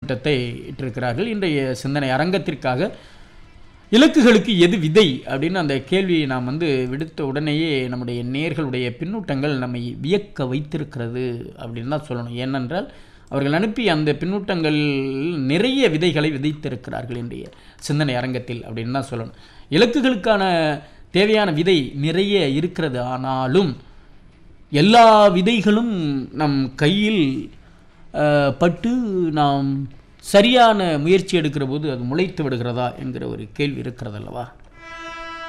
கண்ணோட்டத்தை இட்டிருக்கிறார்கள் இன்றைய சிந்தனை அரங்கத்திற்காக இலக்குகளுக்கு எது விதை அப்படின்னு அந்த கேள்வியை நாம் வந்து விடுத்த உடனேயே நம்முடைய நேர்களுடைய பின்னூட்டங்கள் நம்மை வியக்க வைத்திருக்கிறது அப்படின்னு தான் சொல்லணும் ஏனென்றால் அவர்கள் அனுப்பிய அந்த பின்னூட்டங்கள் நிறைய விதைகளை விதைத்திருக்கிறார்கள் இன்றைய சிந்தனை அரங்கத்தில் அப்படின்னு தான் சொல்லணும் இலக்குகளுக்கான தேவையான விதை நிறைய இருக்கிறது ஆனாலும் எல்லா விதைகளும் நம் கையில் அஹ், பட்டு நாம் சரியான முயற்சி எடுக்கிற போது அது முளைத்து விடுகிறதா என்கிற ஒரு கேள்வி இருக்கிறது அல்லவா